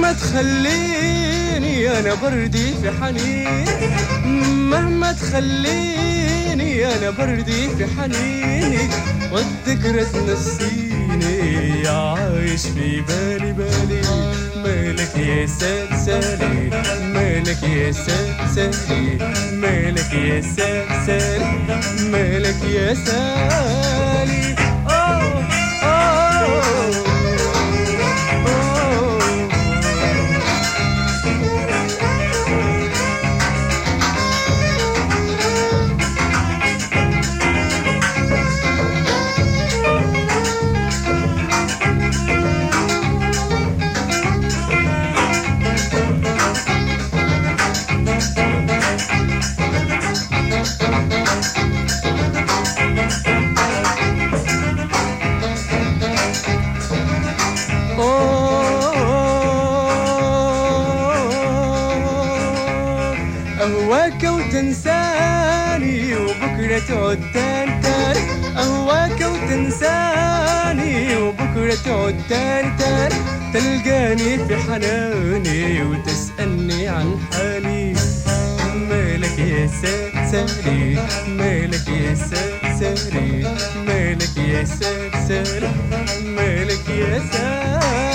مهما تخليني انا بردي في حنين مهما تخليني انا بردي في حنينك والذكرى تنسيني يا عايش في بالي بالي مالك يا سال سالي مالك يا سال سالي مالك يا سال سالي مالك يا سالي أوه أوه أوه أهواك وتنساني وبكرة تعود تاني تاني أهواك وتنساني وبكرة تعود تاني تاني تلقاني في حناني وتسألني عن حالي مالك يا سالي مالك يا سالي مالك يا سالي مالك يا سالي